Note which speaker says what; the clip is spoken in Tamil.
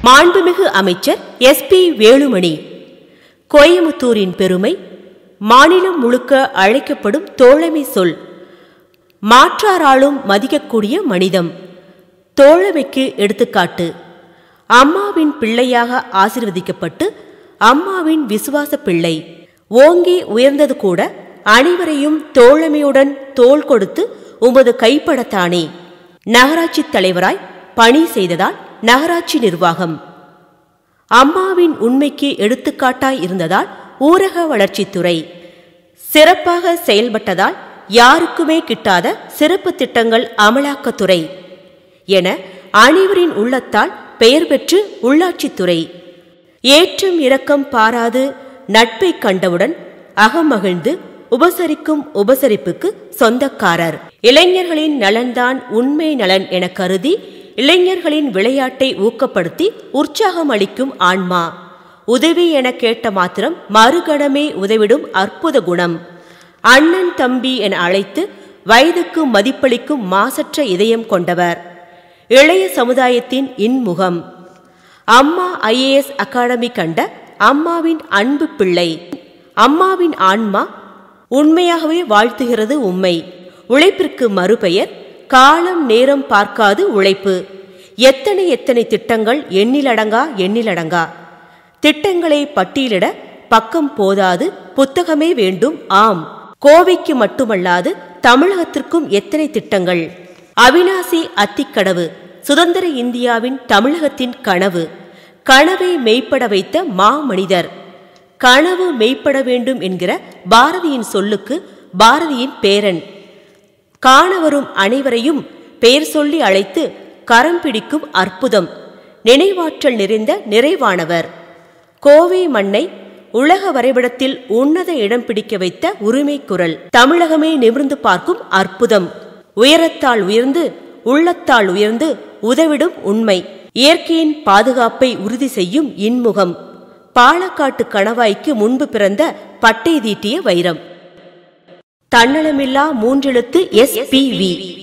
Speaker 1: மாண்புமிகு அமைச்சர் எஸ் பி வேலுமணி கோயமுத்தூரின் பெருமை மாநிலம் முழுக்க அழைக்கப்படும் தோழமை சொல் மாற்றாராலும் மதிக்கக்கூடிய மனிதம் தோழமைக்கு எடுத்துக்காட்டு அம்மாவின் பிள்ளையாக ஆசிர்வதிக்கப்பட்டு அம்மாவின் விசுவாச பிள்ளை ஓங்கி உயர்ந்தது கூட அனைவரையும் தோழமையுடன் தோள் கொடுத்து உமது கைப்படத்தானே நகராட்சி தலைவராய் பணி செய்ததால் நகராட்சி நிர்வாகம் அம்மாவின் உண்மைக்கு எடுத்துக்காட்டாய் இருந்ததால் ஊரக வளர்ச்சித்துறை சிறப்பாக செயல்பட்டதால் யாருக்குமே கிட்டாத சிறப்பு திட்டங்கள் அமலாக்கத்துறை என அனைவரின் உள்ளத்தால் பெயர் பெற்று உள்ளாட்சித்துறை ஏற்றம் இரக்கம் பாராது நட்பை கண்டவுடன் அகமகிழ்ந்து உபசரிக்கும் உபசரிப்புக்கு சொந்தக்காரர் இளைஞர்களின் நலன்தான் உண்மை நலன் என கருதி இளைஞர்களின் விளையாட்டை ஊக்கப்படுத்தி உற்சாகம் அளிக்கும் ஆன்மா உதவி என கேட்ட மாத்திரம் மறுகணமே உதவிடும் அற்புத குணம் அண்ணன் தம்பி என அழைத்து வயதுக்கு மதிப்பளிக்கும் மாசற்ற இதயம் கொண்டவர் இளைய சமுதாயத்தின் இன்முகம் அம்மா ஐஏஎஸ் அகாடமி கண்ட அம்மாவின் அன்பு பிள்ளை அம்மாவின் ஆன்மா உண்மையாகவே வாழ்த்துகிறது உம்மை உழைப்பிற்கு மறுபெயர் காலம் நேரம் பார்க்காது உழைப்பு எத்தனை எத்தனை திட்டங்கள் எண்ணிலடங்கா எண்ணிலடங்கா திட்டங்களை பட்டியலிட பக்கம் போதாது புத்தகமே வேண்டும் ஆம் கோவைக்கு மட்டுமல்லாது தமிழகத்திற்கும் எத்தனை திட்டங்கள் அவினாசி அத்திக்கடவு சுதந்திர இந்தியாவின் தமிழகத்தின் கனவு கனவை மெய்ப்பட வைத்த மாமனிதர் கனவு மெய்ப்பட வேண்டும் என்கிற பாரதியின் சொல்லுக்கு பாரதியின் பேரன் காண வரும் அனைவரையும் பெயர் சொல்லி அழைத்து கரம் பிடிக்கும் அற்புதம் நினைவாற்றல் நிறைந்த நிறைவானவர் கோவை மண்ணை உலக வரைபடத்தில் உன்னத இடம் பிடிக்க வைத்த உரிமை குரல் தமிழகமே நிமிர்ந்து பார்க்கும் அற்புதம் உயரத்தால் உயர்ந்து உள்ளத்தால் உயர்ந்து உதவிடும் உண்மை இயற்கையின் பாதுகாப்பை உறுதி செய்யும் இன்முகம் பாலக்காட்டு கணவாய்க்கு முன்பு பிறந்த பட்டை தீட்டிய வைரம் தன்னலமில்லா மூன்றெழுத்து எஸ் பி வி